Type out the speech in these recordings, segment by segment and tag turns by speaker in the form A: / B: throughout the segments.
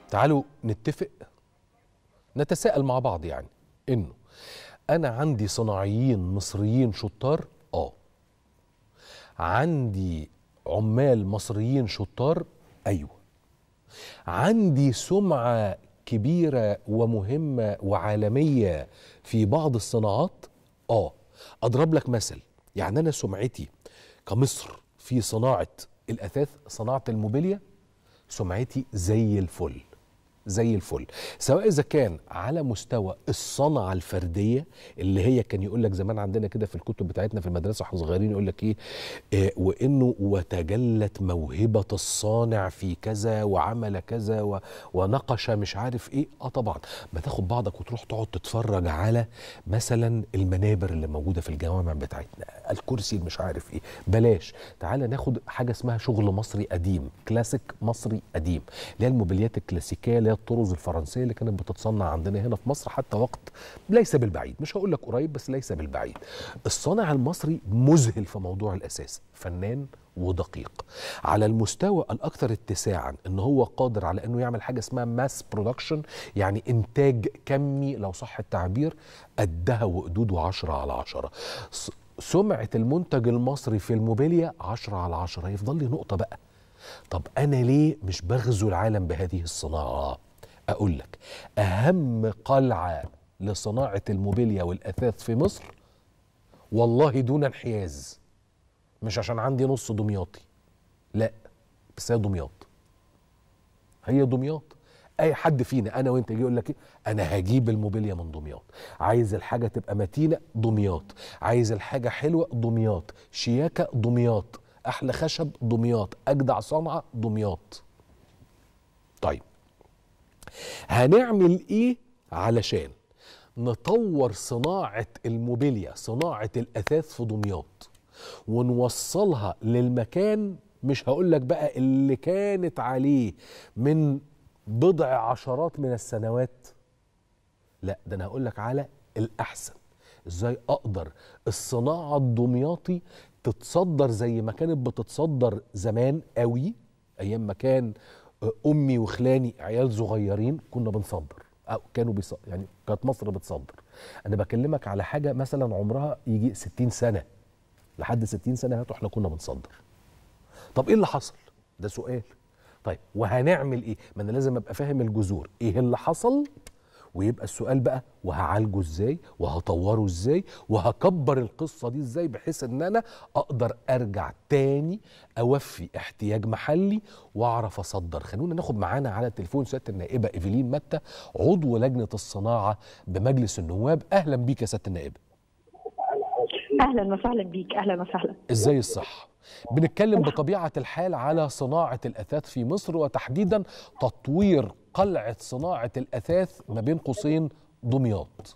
A: تعالوا نتفق نتساءل مع بعض يعني انه انا عندي صناعيين مصريين شطار اه عندي عمال مصريين شطار ايوه عندي سمعه كبيره ومهمه وعالميه في بعض الصناعات اه اضرب لك مثل يعني انا سمعتي كمصر في صناعه الاثاث صناعه الموبيليا سمعتي زي الفل زي الفل سواء اذا كان على مستوى الصنعه الفرديه اللي هي كان يقول لك زمان عندنا كده في الكتب بتاعتنا في المدرسه واحنا صغيرين يقول لك ايه آه وانه وتجلت موهبه الصانع في كذا وعمل كذا و ونقش مش عارف ايه اه طبعا ما تاخد بعضك وتروح تقعد تتفرج على مثلا المنابر اللي موجوده في الجوامع بتاعتنا الكرسي اللي مش عارف ايه بلاش تعالى ناخد حاجه اسمها شغل مصري قديم كلاسيك مصري قديم اللي هي الموبيليات الكلاسيكيه اللي هي الطرز الفرنسيه اللي كانت بتتصنع عندنا هنا في مصر حتى وقت ليس بالبعيد مش هقول لك قريب بس ليس بالبعيد الصانع المصري مذهل في موضوع الاساس فنان ودقيق على المستوى الاكثر اتساعا ان هو قادر على انه يعمل حاجه اسمها ماس برودكشن يعني انتاج كمي لو صح التعبير قدها وقدوده عشرة على عشرة سمعة المنتج المصري في الموبيليا عشرة على عشرة يفضل لي نقطة بقى طب أنا ليه مش بغزو العالم بهذه الصناعة أقول لك أهم قلعة لصناعة الموبيليا والأثاث في مصر والله دون انحياز مش عشان عندي نص دمياطي لا بس هي دمياط هي دمياط اي حد فينا انا وانت يجي يقول لك ايه انا هجيب الموبيليا من دمياط عايز الحاجه تبقى متينه دمياط عايز الحاجه حلوه دمياط شياكه دمياط احلى خشب دمياط اجدع صنعه دمياط طيب هنعمل ايه علشان نطور صناعه الموبيليا صناعه الاثاث في دمياط ونوصلها للمكان مش هقول لك بقى اللي كانت عليه من بضع عشرات من السنوات لا ده انا هقول لك على الاحسن ازاي اقدر الصناعه الدمياطي تتصدر زي ما كانت بتتصدر زمان قوي ايام ما كان امي وخلاني عيال صغيرين كنا بنصدر او كانوا بيص... يعني كانت مصر بتصدر انا بكلمك على حاجه مثلا عمرها يجي 60 سنه لحد 60 سنه هاتوا احنا كنا بنصدر طب ايه اللي حصل ده سؤال طيب وهنعمل ايه ما انا لازم ابقى فاهم الجذور ايه اللي حصل ويبقى السؤال بقى وهعالجه ازاي وهطوره ازاي وهكبر القصه دي ازاي بحيث ان انا اقدر ارجع تاني اوفي احتياج محلي واعرف اصدر خلونا ناخد معانا على التليفون سياده النائبه ايفلين متى عضو لجنه الصناعه بمجلس النواب اهلا بيك يا سياده النائبه
B: اهلا وسهلا بيك اهلا وسهلا
A: ازاي الصحه بنتكلم بطبيعه الحال على صناعه الاثاث في مصر وتحديدا تطوير قلعه صناعه الاثاث ما بين قوسين دمياط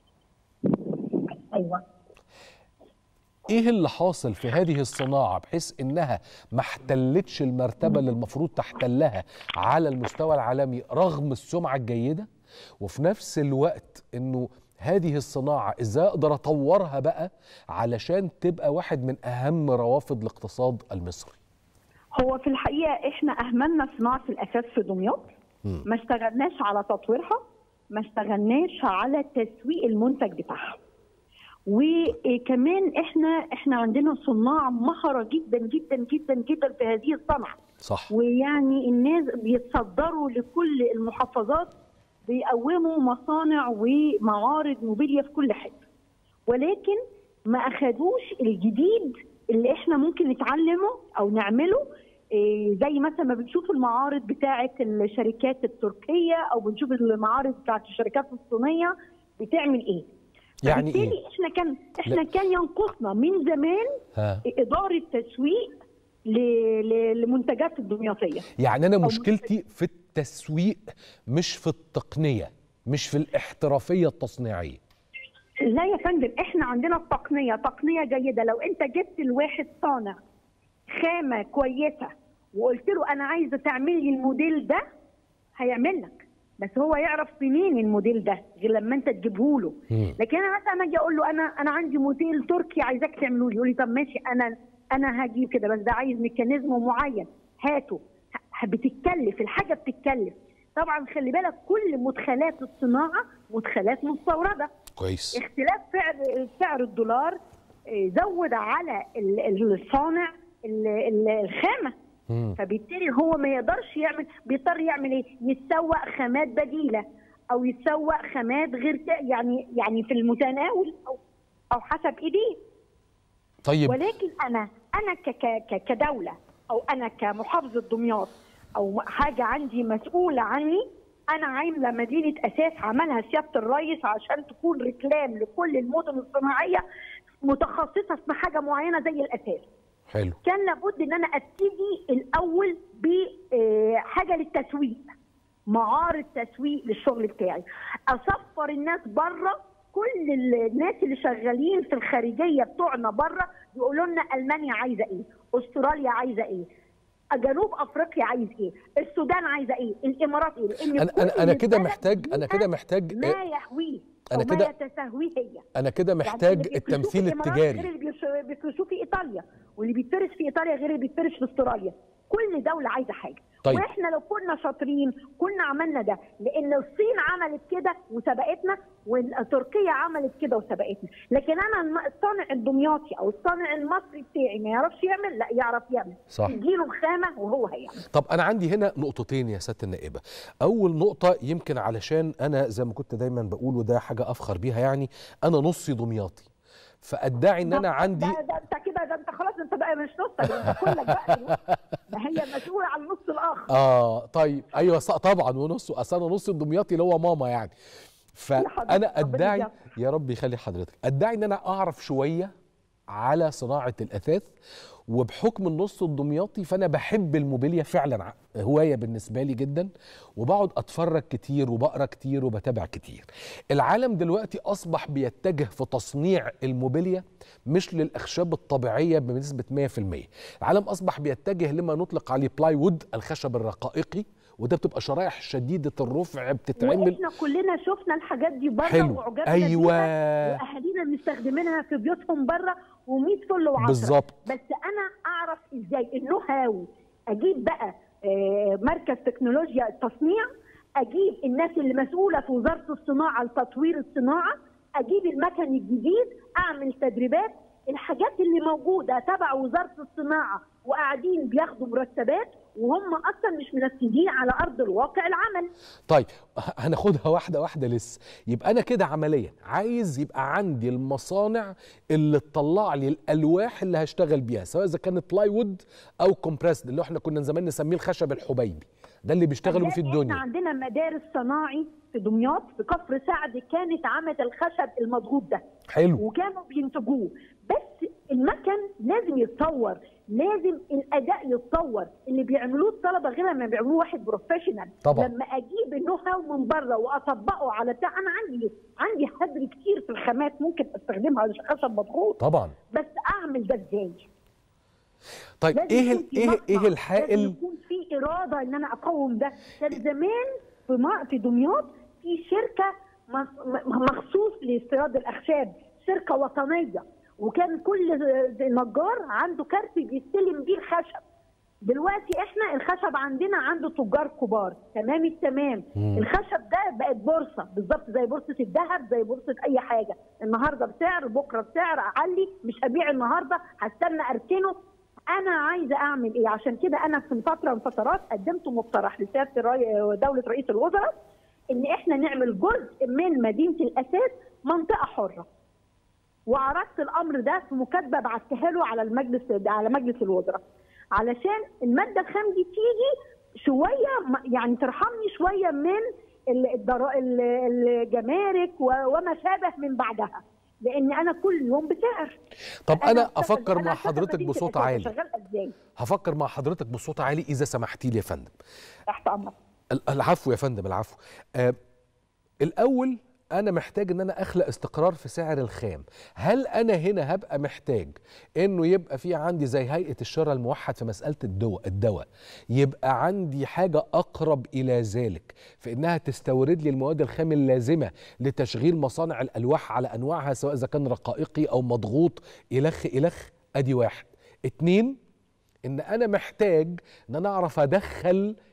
B: ايوه
A: ايه اللي حاصل في هذه الصناعه بحيث انها ما احتلتش المرتبه اللي المفروض تحتلها على المستوى العالمي رغم السمعه الجيده وفي نفس الوقت انه هذه الصناعة ازاي اقدر اطورها بقى علشان تبقى واحد من اهم روافد الاقتصاد المصري
B: هو في الحقيقه احنا اهملنا صناعه الاساس في دمياط ما اشتغلناش على تطويرها ما اشتغلناش على تسويق المنتج بتاعها وكمان احنا احنا عندنا صناع مهره جدا جدا جدا جدا في هذه الصنعه
A: صح
B: ويعني الناس بيتصدروا لكل المحافظات بيقوموا مصانع ومعارض موبيليا في كل حته ولكن ما اخدوش الجديد اللي احنا ممكن نتعلمه او نعمله إيه زي مثلا ما بنشوف المعارض بتاعه الشركات التركيه او بنشوف المعارض بتاعه الشركات الصينيه بتعمل ايه
A: يعني ايه
B: احنا كان احنا لا. كان ينقصنا من زمان
A: ها.
B: اداره تسويق لمنتجات الدمياطيه
A: يعني انا مشكلتي في التسويق مش في التقنيه مش في الاحترافيه التصنيعيه
B: لا يا فندم احنا عندنا التقنيه تقنيه جيده لو انت جبت الواحد صانع خامه كويسه وقلت له انا عايزه تعمل لي الموديل ده هيعمل لك بس هو يعرف منين الموديل ده غير لما انت تجيبه له لكن انا مثلا اجي اقول له انا انا عندي موديل تركي عايزاك تعمله لي يقول لي طب ماشي انا انا هجيب كده بس ده عايز ميكانيزم معين هاته بتتكلف الحاجه بتتكلف طبعا خلي بالك كل مدخلات الصناعه مدخلات مستورده
A: كويس
B: اختلاف سعر سعر الدولار آه، زود على ال- الصانع ال- ال- الخامه
A: مم.
B: فبالتالي هو ما يقدرش يعمل بيضطر يعمل ايه؟ يتسوق خامات بديله او يتسوق خامات غير ت- يعني يعني في المتناول او او حسب ايديه
A: طيب
B: ولكن انا انا ك ك ك- كدوله او انا كمحافظه دمياط او حاجه عندي مسؤوله عني انا عامله مدينه اساس عملها سياده الرئيس عشان تكون ركلام لكل المدن الصناعيه متخصصه في حاجه معينه زي الاساس
A: حلو
B: كان لابد ان انا ابتدي الاول بحاجه للتسويق معارض تسويق للشغل بتاعي اصفر الناس بره كل الناس اللي شغالين في الخارجيه بتوعنا بره يقولوا لنا المانيا عايزه ايه استراليا عايزه ايه جنوب افريقيا عايز ايه السودان عايزه ايه الامارات ايه لان
A: انا
B: كل
A: انا انا كده
B: بلد
A: محتاج انا كده محتاج
B: ما يهويه
A: أنا
B: أو ما
A: كده-
B: يتساهويه هي
A: انا كده
B: يعني
A: محتاج
B: اللي بيفرشوه في
A: التمثيل
B: الإمارات غير
A: التجاري
B: اللي بيش- بيفرشوه في ايطاليا واللي بيتفرش في ايطاليا غير اللي بيتفرش في استراليا كل دوله عايزه حاجه
A: طيب.
B: واحنا لو كنا شاطرين كنا عملنا ده لان الصين عملت كده وسبقتنا وتركيا عملت كده وسبقتنا لكن انا الم- الصانع الدمياطي او الصانع المصري بتاعي ما يعرفش يعمل لا يعرف يعمل
A: صح.
B: تجيله الخامه وهو هيعمل
A: طب انا عندي هنا نقطتين يا سياده النائبه اول نقطه يمكن علشان انا زي ما كنت دايما بقول وده حاجه افخر بيها يعني انا نصي دمياطي فادعي ان انا عندي
B: ده, ده انت كده ده انت خلاص انت بقى مش نص ده انت كلك بقى ما هي مسؤوله عن النص الاخر
A: اه طيب ايوه ص- طبعا ونص اصل انا نص الدمياطي اللي هو ماما يعني
B: حضرتك،
A: فانا
B: ربنا
A: ادعي
B: يجزاك.
A: يا رب يخلي حضرتك ادعي ان انا اعرف شويه على صناعه الاثاث وبحكم النص الدمياطي فانا بحب الموبيليا فعلا ع- هوايه بالنسبه لي جدا وبقعد اتفرج كتير وبقرا كتير وبتابع كتير العالم دلوقتي اصبح بيتجه في تصنيع الموبيليا مش للاخشاب الطبيعيه بنسبه 100% العالم اصبح بيتجه لما نطلق عليه بلاي وود الخشب الرقائقي وده بتبقى شرائح شديده الرفع بتتعمل
B: واحنا كلنا شفنا الحاجات دي بره
A: حلو.
B: وعجبنا
A: أيوة.
B: بيها واهالينا مستخدمينها في بيوتهم بره و100 فل وعشرة
A: بالظبط.
B: بس انا اعرف ازاي النو هاو اجيب بقى آه، مركز تكنولوجيا التصنيع اجيب الناس اللي مسؤوله في وزاره الصناعه لتطوير الصناعه اجيب المكن الجديد اعمل تدريبات الحاجات اللي موجوده تبع وزاره الصناعه وقاعدين بياخدوا مرتبات وهم اصلا مش منفذين على ارض الواقع العمل
A: طيب ه- هناخدها واحده واحده لسه يبقى انا كده عمليا عايز يبقى عندي المصانع اللي تطلع لي الالواح اللي هشتغل بيها سواء اذا كانت بلاي وود او كومبريسد اللي احنا كنا زمان نسميه الخشب الحبيبي ده اللي بيشتغلوا فيه
B: احنا
A: الدنيا
B: عندنا مدارس صناعي في دمياط في كفر سعد كانت عملت الخشب المضغوط ده
A: حلو
B: وكانوا بينتجوه بس المكن لازم يتطور لازم الاداء يتطور اللي بيعملوه الطلبه غير لما بيعملوه واحد بروفيشنال
A: طبعا.
B: لما اجيب النو هاو من بره واطبقه على بتاع انا عندي عندي حدر كتير في الخامات ممكن استخدمها على خشب مضغوط
A: طبعا
B: بس اعمل ده ازاي؟
A: طيب
B: لازم
A: ايه
B: يكون
A: ال-
B: في
A: ايه
B: مصنع،
A: ايه
B: لازم
A: الحائل
B: يكون في اراده ان انا اقوم ده كان زمان في ما في دمياط في شركه مخ- م- مخصوص لاستيراد الاخشاب شركه وطنيه وكان كل نجار عنده كارت بيستلم بيه الخشب دلوقتي احنا الخشب عندنا عنده تجار كبار تمام التمام
A: مم.
B: الخشب ده بقت بورصه بالظبط زي بورصه الذهب زي بورصه اي حاجه النهارده بسعر بكره بسعر اعلي مش هبيع النهارده هستنى اركنه انا عايزه اعمل ايه عشان كده انا في فتره من فترات قدمت مقترح لسياده الري- دوله رئيس الوزراء ان احنا نعمل جزء من مدينه الاساس منطقه حره وعرضت الامر ده في مكاتبه بعتها له على المجلس على مجلس الوزراء علشان الماده الخام دي تيجي شويه م- يعني ترحمني شويه من ال- الضرا- ال- الجمارك و- وما شابه من بعدها لان انا كل يوم بسعر
A: طب انا
B: أشتغل-
A: افكر
B: أنا
A: مع
B: أشتغل
A: حضرتك
B: مدينة
A: بصوت
B: الأساس،
A: عالي
B: شغال ازاي
A: هفكر مع حضرتك بصوت عالي اذا سمحتي لي يا فندم
B: تحت امرك
A: ال- العفو يا فندم العفو آه الاول انا محتاج ان انا اخلق استقرار في سعر الخام هل انا هنا هبقى محتاج انه يبقى في عندي زي هيئه الشراء الموحد في مساله الدواء الدواء يبقى عندي حاجه اقرب الى ذلك في انها تستورد لي المواد الخام اللازمه لتشغيل مصانع الالواح على انواعها سواء اذا كان رقائقي او مضغوط الخ الخ ادي واحد اتنين ان انا محتاج ان انا اعرف ادخل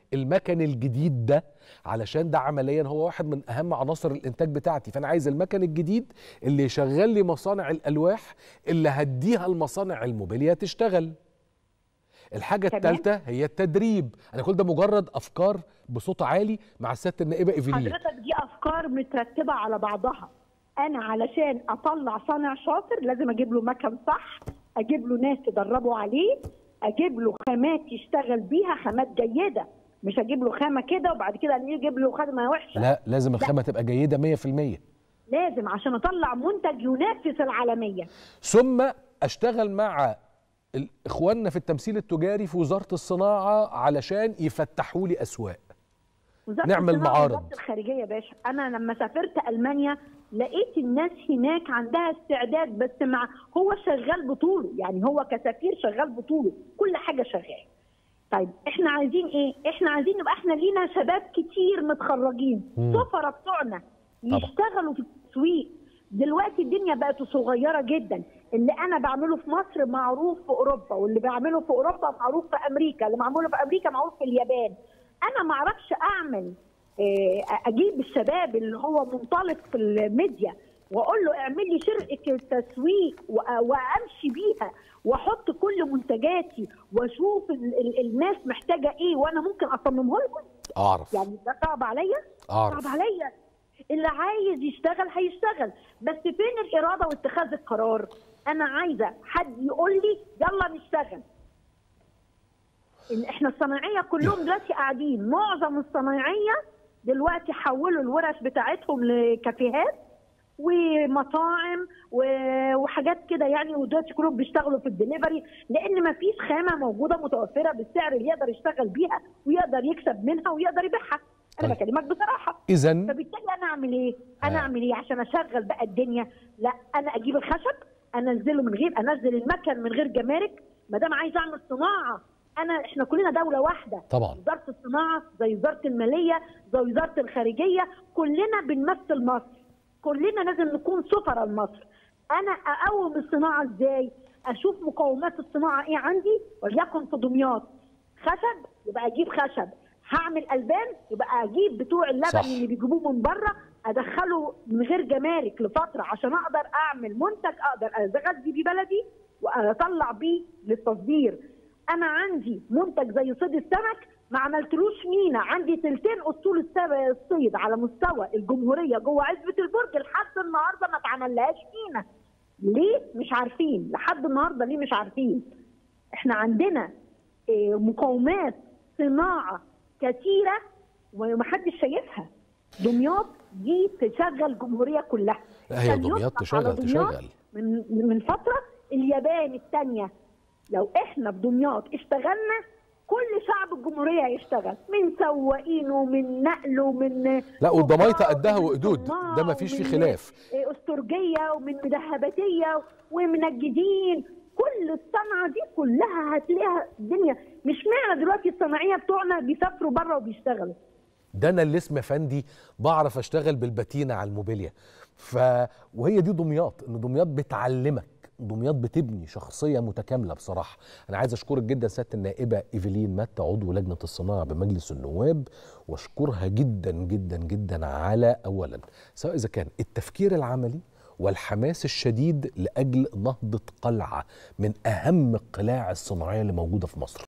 A: المكن الجديد ده علشان ده عمليا هو واحد من اهم عناصر الانتاج بتاعتي فانا عايز المكن الجديد اللي يشغل لي مصانع الالواح اللي هديها المصانع الموبيليا تشتغل الحاجة
B: تمام.
A: الثالثة هي التدريب أنا كل ده مجرد أفكار بصوت عالي مع السيادة النائبة إيفيلين
B: حضرتك دي افكار مترتبه على بعضها انا علشان اطلع صانع شاطر لازم اجيب له مكن صح اجيب له ناس تدربوا عليه اجيب له خامات يشتغل بيها خامات جيده مش اجيب له خامه كده وبعد كده اجيب له خامه وحشه
A: لا لازم الخامة تبقى جيدة 100%
B: لازم عشان اطلع منتج ينافس العالميه
A: ثم اشتغل مع ال- اخواننا في التمثيل التجاري في وزاره الصناعه علشان يفتحوا لي اسواق
B: وزارة
A: نعمل
B: الصناعة
A: معارض.
B: وزارة الخارجيه يا باشا انا لما سافرت المانيا لقيت الناس هناك عندها استعداد بس مع هو شغال بطوله يعني هو كسفير شغال بطوله كل حاجه شغال طيب احنا عايزين ايه احنا عايزين نبقى احنا لينا شباب كتير متخرجين
A: مم.
B: سفرة بتوعنا يشتغلوا في التسويق دلوقتي الدنيا بقت صغيره جدا اللي انا بعمله في مصر معروف في اوروبا واللي بعمله في اوروبا معروف في امريكا اللي معموله في امريكا معروف في اليابان انا ما اعرفش اعمل آه، اجيب الشباب اللي هو منطلق في الميديا واقول له اعمل لي شركه تسويق وأ- وامشي بيها واحط كل منتجاتي واشوف ال- ال- الناس محتاجه ايه وانا ممكن اصممه لهم
A: اعرف
B: يعني ده صعب عليا
A: اعرف
B: صعب عليا اللي عايز يشتغل هيشتغل بس فين الاراده واتخاذ القرار انا عايزه حد يقول لي يلا نشتغل إن احنا الصناعيه كلهم دلوقتي قاعدين معظم الصنايعيه دلوقتي حولوا الورش بتاعتهم لكافيهات ومطاعم و- وحاجات كده يعني ودلوقتي كلهم بيشتغلوا في الدليفري لان ما فيش خامه موجوده متوفره بالسعر اللي يقدر يشتغل بيها ويقدر يكسب منها ويقدر يبيعها انا
A: طيب.
B: بكلمك بصراحه
A: اذا
B: فبالتالي انا اعمل ايه؟ انا
A: آه.
B: اعمل ايه عشان اشغل بقى الدنيا؟ لا انا اجيب الخشب انزله من غير انزل المكن من غير جمارك ما دام عايز اعمل صناعه انا احنا كلنا دوله واحده
A: طبعا
B: وزاره الصناعه زي وزاره الماليه زي وزاره الخارجيه كلنا بنمثل مصر كلنا لازم نكون سفراء لمصر انا اقوم الصناعه ازاي اشوف مقومات الصناعه ايه عندي وليكن في دمياط خشب يبقى اجيب خشب هعمل البان يبقى اجيب بتوع اللبن
A: صح.
B: اللي بيجيبوه من بره ادخله من غير جمارك لفتره عشان اقدر اعمل منتج اقدر اغذي بيه بلدي واطلع بيه للتصدير انا عندي منتج زي صيد السمك ما عملتلوش مينا عندي تلتين اسطول السب- الصيد على مستوى الجمهوريه جوه عزبه البرج لحد النهارده ما اتعملهاش مينا ليه مش عارفين لحد النهارده ليه مش عارفين احنا عندنا آه، مقومات صناعه كثيره ومحدش شايفها دمياط دي تشغل الجمهوريه كلها
A: لا هي
B: كان
A: دمياط
B: يطلق
A: تشغل
B: على دمياط
A: تشغل
B: من من فتره اليابان الثانيه لو احنا في دمياط اشتغلنا كل شعب الجمهوريه هيشتغل من سواقين ومن نقل ومن
A: لا والضمايطه
B: سفراء
A: قدها
B: ومن
A: وقدود
B: صناع
A: ده ما فيش فيه
B: ومن
A: خلاف
B: استرجيه ومن مذهباتيه ومنجدين كل الصنعه دي كلها هتلاقيها الدنيا مش معنى دلوقتي الصناعيه بتوعنا بيسافروا بره وبيشتغلوا
A: ده انا اللي اسمي فندي بعرف اشتغل بالباتينه على الموبيليا ف وهي دي دمياط ان دمياط بتعلمك دمياط بتبني شخصيه متكامله بصراحه انا عايز اشكرك جدا سياده النائبه ايفلين متى عضو لجنه الصناعه بمجلس النواب واشكرها جدا جدا جدا على اولا سواء اذا كان التفكير العملي والحماس الشديد لاجل نهضه قلعه من اهم القلاع الصناعيه اللي موجوده في مصر